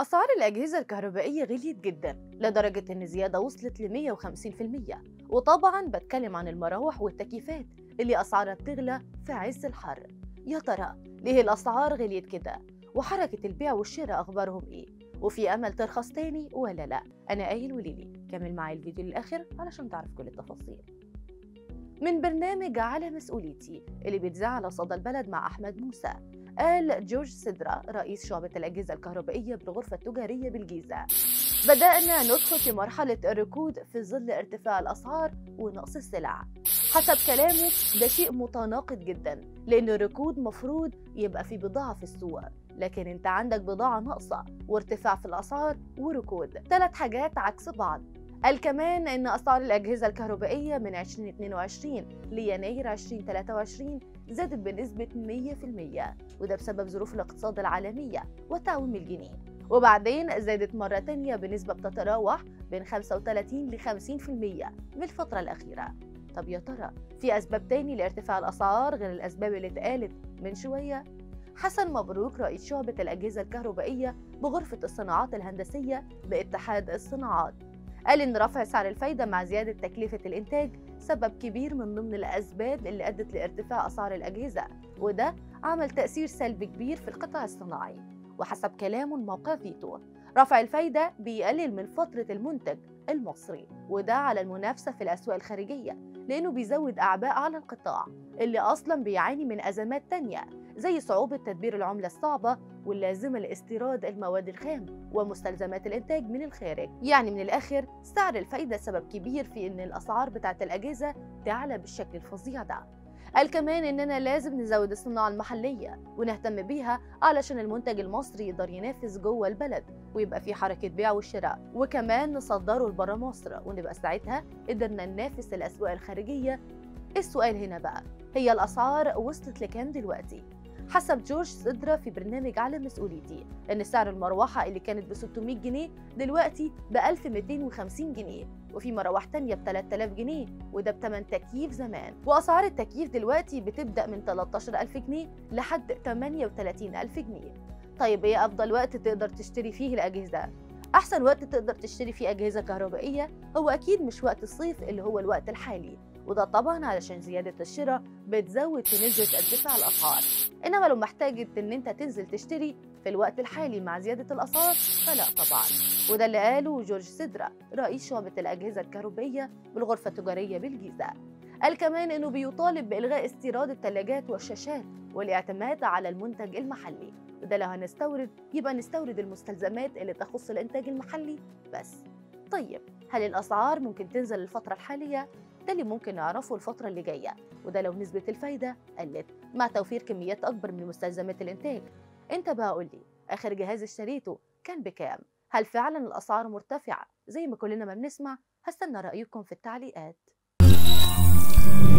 أسعار الأجهزة الكهربائية غليت جدا لدرجة إن الزيادة وصلت ل 150% وطبعا بتكلم عن المراوح والتكييفات اللي أسعارها بتغلى في عز الحر يا ترى ليه الأسعار غليت كده وحركة البيع والشراء أخبارهم إيه وفي أمل ترخص تاني ولا لأ أنا قايل وليلي كمل معايا الفيديو للآخر علشان تعرف كل التفاصيل من برنامج على مسؤوليتي اللي بيتذاع على صدى البلد مع أحمد موسى قال جورج سدرا رئيس شعبة الأجهزة الكهربائية بالغرفة التجارية بالجيزة بدأنا ندخل في مرحلة الركود في ظل ارتفاع الأسعار ونقص السلع حسب كلامه ده شيء متناقض جدا لأن الركود مفروض يبقى في بضاعة في السوق لكن انت عندك بضاعة ناقصة وارتفاع في الأسعار وركود ثلاث حاجات عكس بعض قال كمان ان اسعار الاجهزه الكهربائيه من 2022 ليناير 2023 زادت بنسبه 100% وده بسبب ظروف الاقتصاد العالميه وتعويم الجنيه وبعدين زادت مرة تانية بنسبة بتتراوح بين 35 ل 50% في الفترة الأخيرة طب يا ترى في أسباب تاني لارتفاع الأسعار غير الأسباب اللي اتقالت من شوية؟ حسن مبروك رئيس شعبة الأجهزة الكهربائية بغرفة الصناعات الهندسية باتحاد الصناعات قال إن رفع سعر الفايدة مع زيادة تكلفة الإنتاج سبب كبير من ضمن الأسباب اللي أدت لارتفاع أسعار الأجهزة وده عمل تأثير سلبي كبير في القطاع الصناعي وحسب كلامه الموقع فيتو رفع الفايدة بيقلل من فترة المنتج المصري وده على المنافسة في الأسواق الخارجية لأنه بيزود أعباء على القطاع اللي أصلا بيعاني من أزمات تانية زي صعوبة تدبير العملة الصعبة واللازمة لاستيراد المواد الخام ومستلزمات الإنتاج من الخارج يعني من الآخر سعر الفايدة سبب كبير في إن الأسعار بتاعة الأجهزة تعلى بالشكل الفظيع ده قال كمان إننا لازم نزود الصناعة المحلية ونهتم بيها علشان المنتج المصري يقدر ينافس جوه البلد ويبقى في حركة بيع وشراء وكمان نصدره لبره مصر ونبقى ساعتها قدرنا ننافس الأسواق الخارجية السؤال هنا بقى هي الأسعار وصلت لكام دلوقتي؟ حسب جورج سدرا في برنامج على مسؤوليتي ان سعر المروحه اللي كانت ب 600 جنيه دلوقتي ب 1250 جنيه وفي مراوح تانية ب 3000 جنيه وده بتمن تكييف زمان واسعار التكييف دلوقتي بتبدا من 13000 جنيه لحد 38000 جنيه طيب ايه افضل وقت تقدر تشتري فيه الاجهزه احسن وقت تقدر تشتري فيه اجهزه كهربائيه هو اكيد مش وقت الصيف اللي هو الوقت الحالي وده طبعا علشان زيادة الشراء بتزود في نسبة ارتفاع الأسعار إنما لو محتاج إن أنت تنزل تشتري في الوقت الحالي مع زيادة الأسعار فلا طبعا وده اللي قاله جورج سدرا رئيس شعبة الأجهزة الكهربائية بالغرفة التجارية بالجيزة قال كمان إنه بيطالب بإلغاء استيراد الثلاجات والشاشات والاعتماد على المنتج المحلي وده لو هنستورد يبقى نستورد المستلزمات اللي تخص الإنتاج المحلي بس طيب هل الأسعار ممكن تنزل الفترة الحالية؟ ده اللي ممكن نعرفه الفترة اللي جاية وده لو نسبة الفايدة قلت مع توفير كميات أكبر من مستلزمات الإنتاج أنت بقى قول لي آخر جهاز اشتريته كان بكام؟ هل فعلا الأسعار مرتفعة زي ما كلنا ما بنسمع؟ هستنى رأيكم في التعليقات